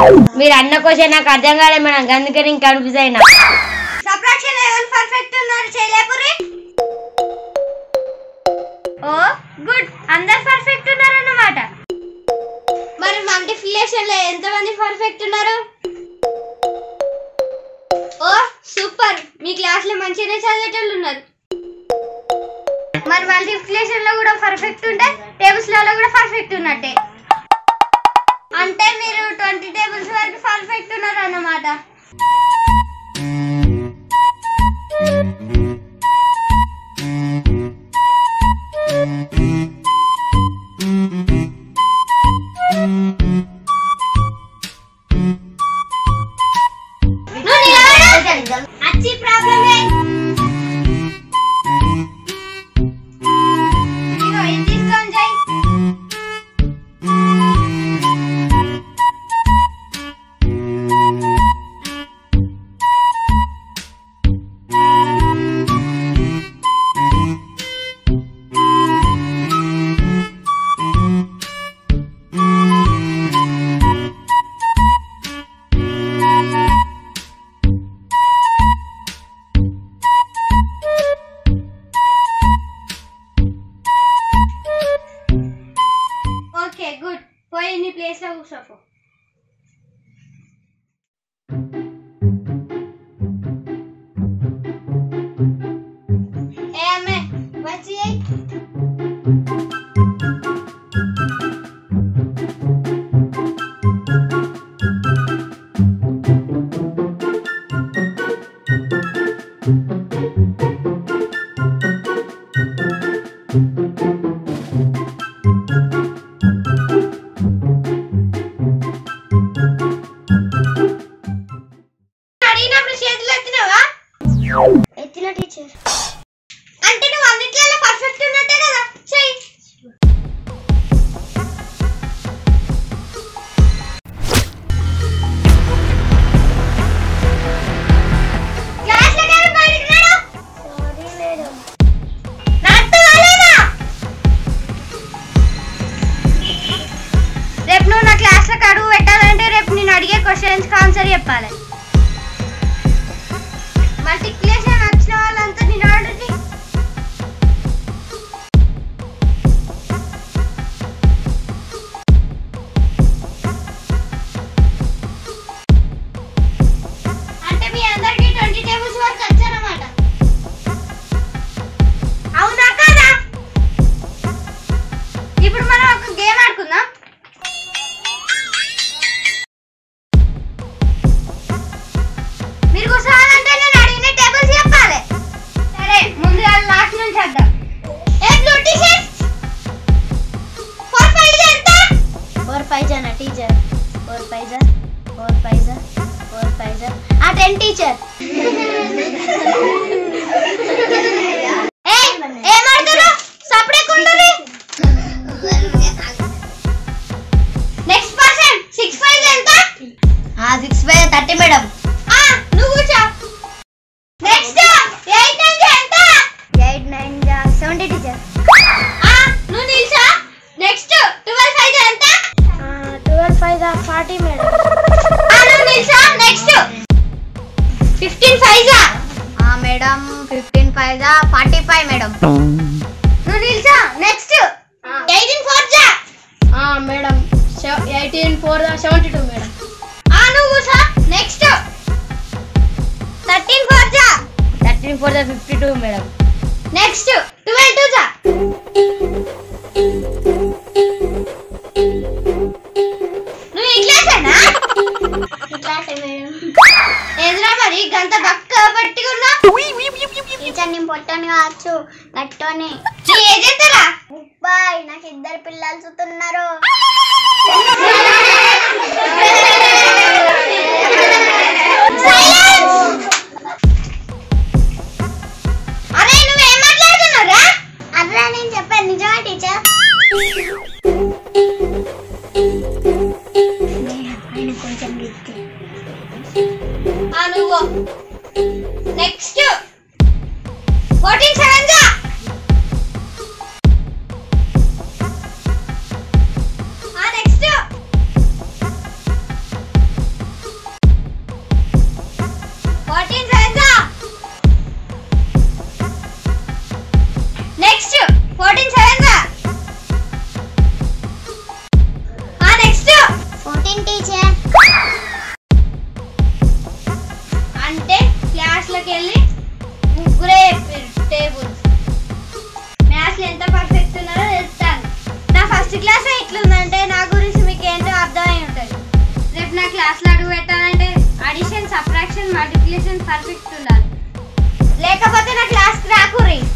మీరు అన్న క్వశ్చన్ నాకు అర్థం కాలేదు మేడం అందుకని ఇంకా కన్ఫ్యూజ్ అయినా సబ్ట్రాక్షన్ ఎవరు పర్ఫెక్ట్ ఉన్నారు చేయలేపురి ఓ గుడ్ అందరు పర్ఫెక్ట్ ఉన్నారు అన్నమాట మరి మల్టిప్లికేషన్ లో ఎంతమంది పర్ఫెక్ట్ ఉన్నారు ఓ సూపర్ మీ క్లాస్ లో మంచిగానే చదివేటోళ్ళు ఉన్నారు మరి మల్టిప్లికేషన్ లో కూడా పర్ఫెక్ట్ ఉంటే టేబుల్స్ లలో కూడా పర్ఫెక్ట్ ఉన్నట్టే అంటే మీరు ట్వంటీ టేబుల్స్ వరకు పర్ఫెక్ట్ ఉన్నారు అన్నమాట నువ్వు నిలబడు. అచ్చి ప్రాబ్లమే ఇదిగో ఇది తీసుకొని జై ఓకే గుడ్ పోయి నీ ప్లేస్ లో కూర్చోపో ఏ అమ్మే వచ్చి ఏయ్. అడిగినప్పుడు చేతులు ఎత్తినావా ఎత్తిన టీచర్ అంటే నువ్వు అన్నిట్లలో పర్ఫెక్ట్ ఉన్నట్టే కదా చెయ్యి క్లాస్లోకి ఎవరు బయటికి రాడు? సారీ మేడం నడుస్తావా లేదా? రేపు నువ్వు నా క్లాస్లోకి అడుగు పెట్టాలంటే రేపు నేను అడిగే క్వశ్చన్స్ ఆన్సర్ చెప్పాలి మల్టిప్లికేషన్ వచ్చిన వాళ్ళంతా నేను అడుగుతుంది అంటే మీ అందరికి ట్వంటీ టేబుల్స్ వరకు వచ్చారన్నమాట అవునా కాదా ఇప్పుడు మనం ఒక గేమ్ ఆడుకుందాం మీరు కూర్చోవాలంటే నేను అడిగిన టేబుల్స్ చెప్పాలి సరే ముందుగా లాస్ట్ నుంచి వద్దాం a blue T shirt four five ఎంత ఫోర్ ఫైవ్ జా టీచర్ ఫోర్ ఫైవ్ జా ఫోర్ ఫైవ్ జా ఫోర్ ఫైవ్ జా ఆ టెన్ టీచర్ ఏయ్, ఏం ఆడుతున్నారు సపరేట్ ఉండాలి నెక్స్ట్ పర్సన్ సిక్స్ ఫైవ్ ఎంత సిక్స్ ఫైవ్ థర్టీ మేడం ఆ నువ్వు కూర్చో నెక్స్ట్ ఎయిట్ నైన్ ఎంత ఎయిట్ నైన్ జా సెవెంటీ టీచర్ ఆ నువ్వు నిల్చో నెక్స్ట్ ట్వెల్వ్ ఫైవ్ ఎంత ట్వెల్వ్ ఫైవ్ జా ఫార్టీ మేడం ఆ నువ్వు నిల్చో next fifteen five madam fifteen five జా ఫార్టీ ఫైవ్ మేడం నువ్వు నిల్చో నెక్స్ట్ ఎయిటీన్ ఫోర్ జా madam eighteen four seventy two madam ఆ నువ్వు కూర్చో నెక్స్ట్ థర్టీన్ ఫోర్ జా thirteen four fifty two madam next twelve two జా నువ్వు ఈ క్లాసేనా మేడం ఎదురా మరి గంత బక్క పట్టి ఉన్నా టీచర్ నేను పొట్టని కావచ్చు గట్టోని నీ ఏజ్ ఎంతరా బాయ్ నాకు ఇద్దరు పిల్లలు చూస్తున్నారు అరే నువ్వేం మాట్లాడుతున్నావురా అదే నేను చెప్పాను నిజమా టీచర్ ఆయన కొంచెం గెత్తే ఆ నువ్వు నెక్స్ట్ ఫోర్టీన్ సెవెన్ జా ఆ నెక్స్ట్ నైన్ టీచర్ అంటే క్లాస్లోకి వెళ్ళి ముగ్గురే చెప్పారు టేబుల్ మ్యాథ్స్లో ఎంత పర్ఫెక్ట్ ఉన్నారో తెలుస్తాను నా ఫస్ట్ క్లాస్ ఎట్లుందంటే నా గురించి మీకు ఏంటో అర్థమై ఉంటుంది రేపు నా క్లాస్లో అడుగు పెట్టాలంటే అడిషన్ సబ్ట్రాక్షన్ మల్టిప్లికేషన్ పర్ఫెక్ట్ ఉండాలి లేకపోతే నా క్లాస్కి రాకుర్రీ